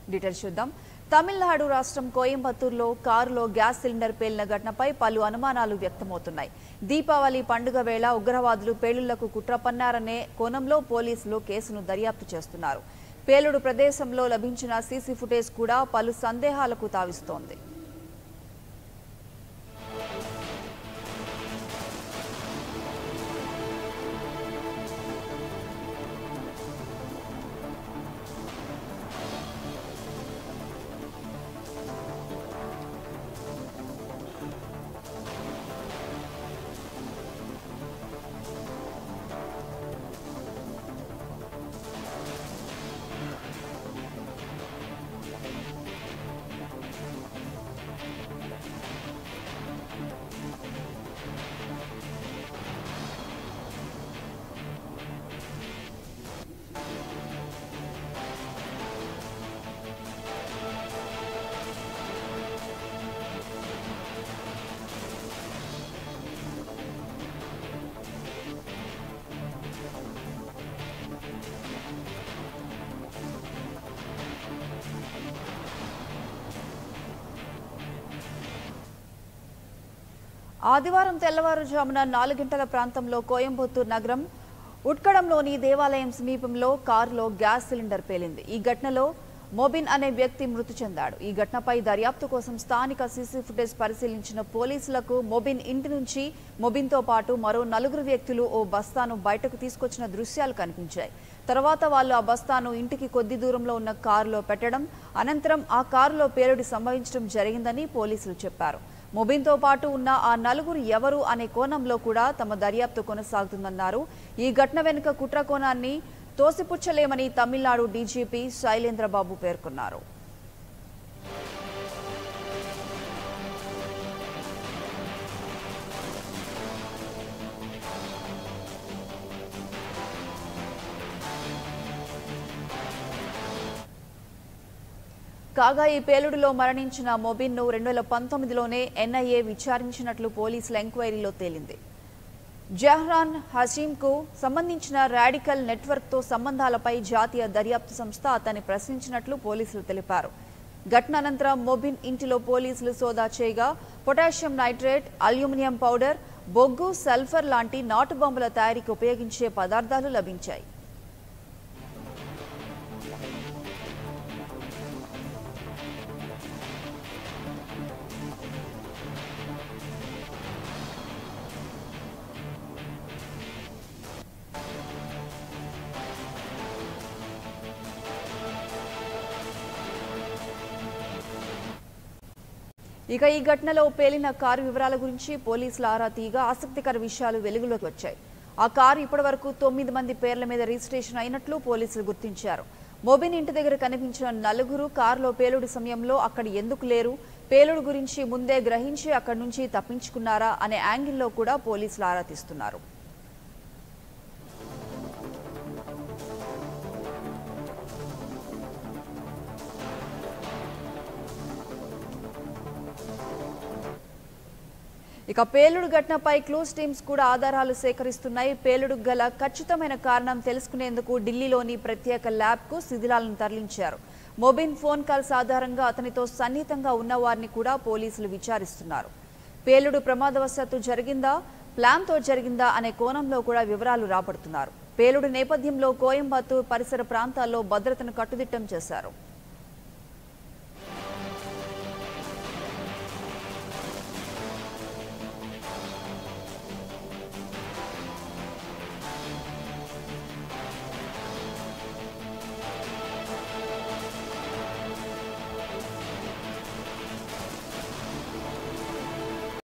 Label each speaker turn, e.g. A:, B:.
A: details చూద్దాం తమిళనాడు రాష్ట్రం కోయంబత్తూరులో కారులో గ్యాస్ సిలిండర్ పేలిన ఘటనపై పలు అనుమానాలు వ్యక్తమవుతున్నాయి దీపావళి పండుగ వేళ ఉగ్రవాదులు పేలుళ్లకు కుట్ర పన్నారనే కోణంలో పోలీసులు కేసును దర్యాప్తు చేస్తున్నారు పేలుడు ప్రదేశంలో లభించిన సీసీ ఫుటేజ్ కూడా పలు సందేహాలకు తావిస్తోంది ఆదివారం తెల్లవారుజామున నాలుగు గంటల ప్రాంతంలో కోయంబత్తూరు నగరం ఉట్కడంలోని దేవాలయం సమీపంలో కారులో గ్యాస్ సిలిండర్ పేలింది ఈ ఘటనలో మోబిన్ అనే వ్యక్తి మృతి చెందాడు ఈ ఘటనపై దర్యాప్తు కోసం స్థానిక సీసీ ఫుటేజ్ పరిశీలించిన పోలీసులకు మొబిన్ ఇంటి నుంచి మొబిన్తో పాటు మరో నలుగురు వ్యక్తులు ఓ బస్తాను బయటకు తీసుకొచ్చిన దృశ్యాలు కనిపించాయి తర్వాత వాళ్ళు ఆ బస్తాను ఇంటికి కొద్ది దూరంలో ఉన్న కారులో పెట్టడం అనంతరం ఆ కారులో పేలుడు సంభవించడం జరిగిందని పోలీసులు చెప్పారు మొబిన్తో పాటు ఉన్న ఆ నలుగురు ఎవరు అనే కోణంలో కూడా తమ దర్యాప్తు కొనసాగుతుందన్నారు ఈ ఘటన వెనుక కుట్ర కోణాన్ని తోసిపుచ్చలేమని తమిళనాడు డీజీపీ శైలేంద్రబాబు పేర్కొన్నారు కాగా ఈ పేలుడులో మరణించిన మొబిన్ను రెండు వేల పంతొమ్మిదిలోనే ఎన్ఐఏ విచారించినట్లు పోలీసుల ఎంక్వైరీలో తేలింది జహ్రాన్ హసీంకు సంబంధించిన రాడికల్ నెట్వర్క్తో సంబంధాలపై జాతీయ దర్యాప్తు సంస్థ అతన్ని ప్రశ్నించినట్లు పోలీసులు తెలిపారు ఘటన అనంతరం మొబిన్ ఇంటిలో పోలీసులు సోదా చేయగా పొటాషియం నైట్రేట్ అల్యూమినియం పౌడర్ బొగ్గు సల్ఫర్ లాంటి నాటు బొమ్మల తయారీకి ఉపయోగించే పదార్థాలు లభించాయి ఇక ఈ ఘటనలో పేలిన కారు వివరాల గురించి పోలీసుల ఆరా తీయగా ఆసక్తికర విషయాలు వెలుగులోకి వచ్చాయి ఆ కారు ఇప్పటివరకు తొమ్మిది మంది పేర్ల మీద రిజిస్ట్రేషన్ అయినట్లు పోలీసులు గుర్తించారు మొబిన్ ఇంటి దగ్గర కనిపించిన నలుగురు కారులో పేలుడు సమయంలో అక్కడ ఎందుకు లేరు పేలుడు గురించి ముందే గ్రహించి అక్కడి నుంచి తప్పించుకున్నారా అనే యాంగిల్లో కూడా పోలీసులు ఆరా తీస్తున్నారు ఇక పేలుడు ఘటనపై క్లూస్ టీమ్స్ కూడా ఆధారాలు సేకరిస్తున్నాయి పేలుడు గల ఖచ్చితమైన కారణం తెలుసుకునేందుకు ఢిల్లీలోని ప్రత్యేక ల్యాబ్కు శిథిలాలను తరలించారు మొబిన్ ఫోన్ కాల్స్ ఆధారంగా అతనితో సన్నిహితంగా ఉన్న వారిని కూడా పోలీసులు విచారిస్తున్నారు పేలుడు ప్రమాదవశాత్తు జరిగిందా ప్లాన్తో జరిగిందా అనే కోణంలో కూడా వివరాలు రాబడుతున్నారు పేలుడు నేపథ్యంలో కోయంబత్తూర్ పరిసర ప్రాంతాల్లో భద్రతను కట్టుదిట్టం చేశారు